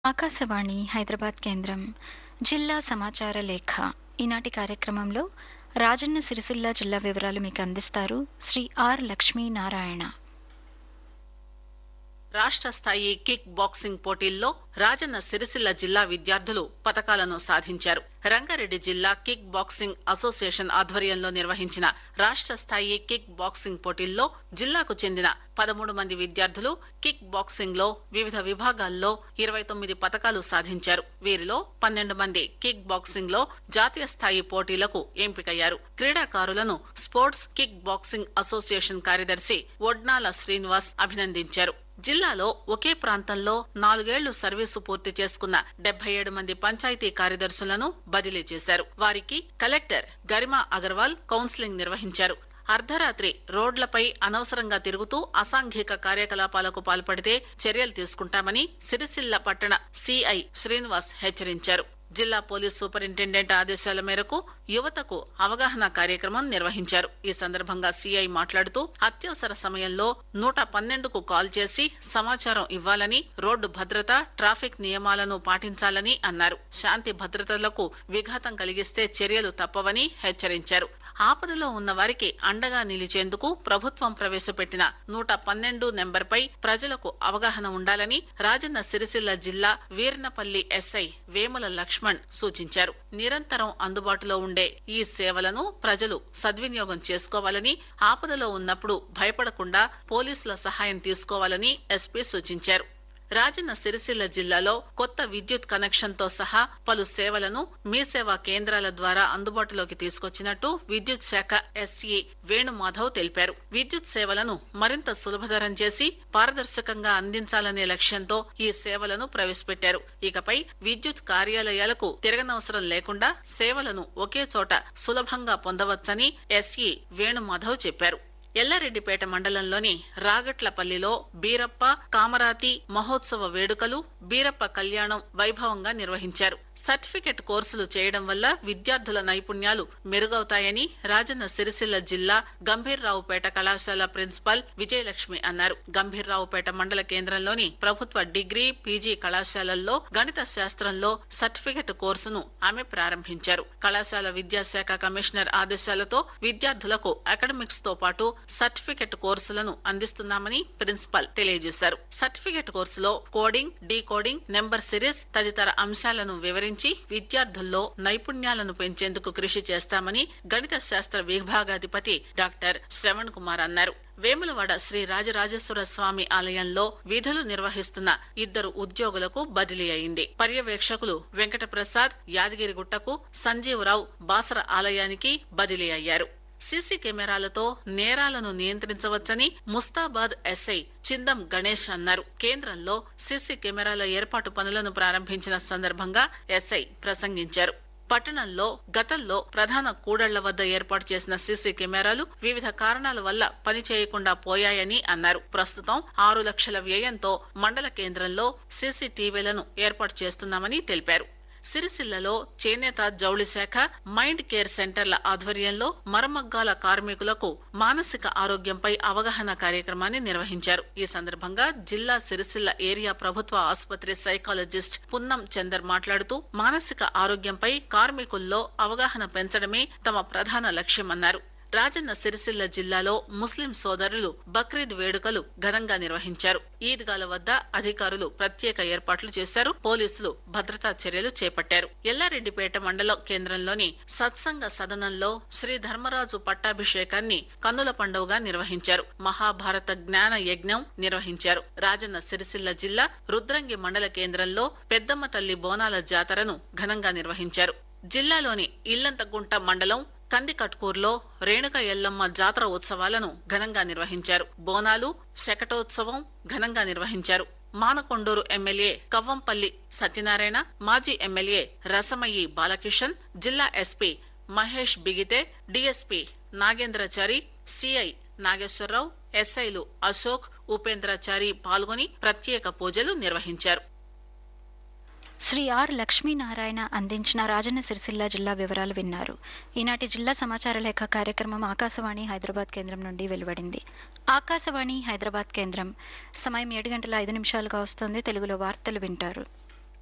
ఆకాశవాణి హైదరాబాద్ కేంద్రం జిల్లా సమాచార లేఖ ఈనాటి కార్యక్రమంలో రాజన్న సిరిసిల్ల జిల్లా వివరాలు మీకు అందిస్తారు శ్రీ ఆర్ లక్ష్మీనారాయణ రాష్ట్ర స్థాయి కిక్ బాక్సింగ్ పోటీల్లో రాజన్న సిరిసిల్ల జిల్లా విద్యార్థులు పతకాలను సాధించారు రంగారెడ్డి జిల్లా కిక్ బాక్సింగ్ అసోసియేషన్ ఆధ్వర్యంలో నిర్వహించిన రాష్ట్ర స్థాయి కిక్ బాక్సింగ్ పోటీల్లో జిల్లాకు చెందిన పదమూడు మంది విద్యార్థులు కిక్ బాక్సింగ్ లో వివిధ విభాగాల్లో ఇరవై తొమ్మిది పతకాలు సాధించారు వీరిలో పన్నెండు మంది కిక్ బాక్సింగ్ లో జాతీయ స్థాయి పోటీలకు ఎంపికయ్యారు క్రీడాకారులను స్పోర్ట్స్ కిక్ బాక్సింగ్ అసోసియేషన్ కార్యదర్శి ఒడ్నాల శ్రీనివాస్ అభినందించారు జిల్లాలో ఒకే ప్రాంతంలో నాలుగేళ్లు సర్వీసు పూర్తి చేసుకున్న డెబ్బై ఏడు మంది పంచాయతీ కార్యదర్శులను బదిలీ చేశారు వారికి కలెక్టర్ గరిమా అగర్వాల్ కౌన్సిలింగ్ నిర్వహించారు అర్ధరాత్రి రోడ్లపై అనవసరంగా తిరుగుతూ అసాంఘిక కార్యకలాపాలకు పాల్పడితే చర్యలు తీసుకుంటామని సిరిసిల్ల పట్టణ సిఐ శ్రీనివాస్ హెచ్చరించారు జిల్లా పోలీస్ సూపరింటెండెంట్ ఆదేశాల మేరకు యువతకు అవగాహన కార్యక్రమం నిర్వహించారు ఈ సందర్భంగా సీఐ మాట్లాడుతూ అత్యవసర సమయంలో నూట పన్నెండుకు కాల్ చేసి సమాచారం ఇవ్వాలని రోడ్డు భద్రత ట్రాఫిక్ నియమాలను పాటించాలని అన్నారు శాంతి భద్రతలకు విఘాతం కలిగిస్తే చర్యలు తప్పవని హెచ్చరించారు ఆపదలో ఉన్న వారికి అండగా నిలిచేందుకు ప్రభుత్వం ప్రవేశపెట్టిన నూట పన్నెండు నెంబర్పై ప్రజలకు అవగాహన ఉండాలని రాజన్న సిరిసిల్ల జిల్లా వీర్నపల్లి ఎస్ఐ వేముల లక్ష్మణ్ సూచించారు నిరంతరం అందుబాటులో ఉండే ఈ సేవలను ప్రజలు సద్వినియోగం చేసుకోవాలని ఆపదలో ఉన్నప్పుడు భయపడకుండా పోలీసుల సహాయం తీసుకోవాలని ఎస్పీ సూచించారు రాజన్న సిరిసిల్ల జిల్లాలో కొత్త విద్యుత్ కనెక్షన్ తో సహా పలు సేవలను మీ సేవా కేంద్రాల ద్వారా అందుబాటులోకి తీసుకొచ్చినట్టు విద్యుత్ శాఖ ఎస్ఈ వేణుమాధవ్ తెలిపారు విద్యుత్ సేవలను మరింత సులభతరం చేసి పారదర్శకంగా అందించాలనే లక్ష్యంతో ఈ సేవలను ప్రవేశపెట్టారు ఇకపై విద్యుత్ కార్యాలయాలకు తిరగనవసరం లేకుండా సేవలను ఒకే చోట సులభంగా పొందవచ్చని ఎస్ఈ వేణుమాధవ్ చెప్పారు ఎల్లారెడ్డిపేట మండలంలోని రాగట్లపల్లిలో బీరప్ప కామరాతి మహోత్సవ వేడుకలు బీరప్ప కళ్యాణం వైభవంగా నిర్వహించారు సర్టిఫికెట్ కోర్సులు చేయడం వల్ల విద్యార్థుల నైపుణ్యాలు మెరుగవుతాయని రాజన్న సిరిసిల్ల జిల్లా గంభీర్రావుపేట కళాశాల ప్రిన్సిపాల్ విజయలక్ష్మి అన్నారు గంభీర్రావుపేట మండల కేంద్రంలోని ప్రభుత్వ డిగ్రీ పీజీ కళాశాలల్లో గణిత శాస్త్రంలో సర్టిఫికెట్ కోర్సును ఆమె ప్రారంభించారు కళాశాల విద్యాశాఖ కమిషనర్ ఆదేశాలతో విద్యార్థులకు అకాడమిక్స్ తో పాటు సర్టిఫికెట్ కోర్సులను అందిస్తున్నామని ప్రిన్సిపాల్ తెలియజేశారు సర్టిఫికెట్ కోర్సులో కోడింగ్ డీకోడింగ్ నెంబర్ సిరీస్ తదితర అంశాలను వివరించి విద్యార్థుల్లో నైపుణ్యాలను పెంచేందుకు కృషి చేస్తామని గణిత శాస్త్ర విభాగాధిపతి డాక్టర్ శ్రవణ్ కుమార్ అన్నారు వేములవాడ శ్రీ రాజరాజేశ్వర స్వామి ఆలయంలో విధులు నిర్వహిస్తున్న ఇద్దరు ఉద్యోగులకు బదిలీ అయింది పర్యవేక్షకులు వెంకట ప్రసాద్ యాదగిరిగుట్టకు సంజీవరావు బాసర ఆలయానికి బదిలీ అయ్యారు సీసీ కెమెరాలతో నేరాలను నియంత్రించవచ్చని ముస్తాబాద్ ఎస్ఐ చిందం గణేష్ అన్నారు కేంద్రంలో సీసీ కెమెరాల ఏర్పాటు పనులను ప్రారంభించిన సందర్భంగా ఎస్ఐ ప్రసంగించారు పట్టణంలో గతంలో ప్రధాన కూడళ్ల వద్ద ఏర్పాటు చేసిన సీసీ కెమెరాలు వివిధ కారణాల వల్ల పనిచేయకుండా పోయాయని అన్నారు ప్రస్తుతం ఆరు లక్షల వ్యయంతో మండల కేంద్రంలో సీసీటీవీలను ఏర్పాటు చేస్తున్నామని తెలిపారు సిరిసిల్లలో చేనేత జౌళి శాఖ మైండ్ కేర్ సెంటర్ల ఆధ్వర్యంలో మరమగ్గాల కార్మికులకు మానసిక ఆరోగ్యంపై అవగాహన కార్యక్రమాన్ని నిర్వహించారు ఈ సందర్భంగా జిల్లా సిరిసిల్ల ఏరియా ప్రభుత్వ ఆసుపత్రి సైకాలజిస్ట్ పున్నం చందర్ మాట్లాడుతూ మానసిక ఆరోగ్యంపై కార్మికుల్లో అవగాహన పెంచడమే తమ ప్రధాన లక్ష్యమన్నారు రాజన్న సిరిసిల్ల జిల్లాలో ముస్లిం సోదరులు బక్రీద్ వేడుకలు ఘనంగా నిర్వహించారు ఈద్గాల వద్ద అధికారులు ప్రత్యేక ఏర్పాట్లు చేశారు పోలీసులు భద్రతా చర్యలు చేపట్టారు ఎల్లారెడ్డిపేట మండల కేంద్రంలోని సత్సంగ సదనంలో శ్రీ ధర్మరాజు పట్టాభిషేకాన్ని కన్నుల పండుగగా నిర్వహించారు మహాభారత జ్ఞాన యజ్ఞం నిర్వహించారు రాజన్న సిరిసిల్ల జిల్లా రుద్రంగి మండల కేంద్రంలో పెద్దమ్మ తల్లి బోనాల జాతరను ఘనంగా నిర్వహించారు జిల్లాలోని ఇల్లంతగుంట మండలం కందికట్కూర్లో రేణుక ఎల్లమ్మ జాతర ఉత్సవాలను ఘనంగా నిర్వహించారు బోనాలు శకటోత్సవం ఘనంగా నిర్వహించారు మానకొండూరు ఎమ్మెల్యే కవ్వంపల్లి సత్యనారాయణ మాజీ ఎమ్మెల్యే రసమయ్యి బాలకిషన్ జిల్లా SP Mahesh బిగితే DSP Nagendrachari CI Nageswararao ఎస్ఐలు అశోక్ ఉపేంద్రచారి పాల్గొని ప్రత్యేక పూజలు నిర్వహించారు శ్రీ ఆర్ లక్ష్మీనారాయణ అందించిన రాజన్న సిరిసిల్ల జిల్లా వివరాలు విన్నారు ఈనాటి జిల్లా సమాచార లేఖ కార్యక్రమం ఆకాశవాణి హైదరాబాద్ కేంద్రం నుండి వెలువడింది ఆకాశవాణి హైదరాబాద్ కేంద్రం సమయం ఏడు గంటల ఐదు నిమిషాలుగా వస్తోంది తెలుగులో వార్తలు వింటారు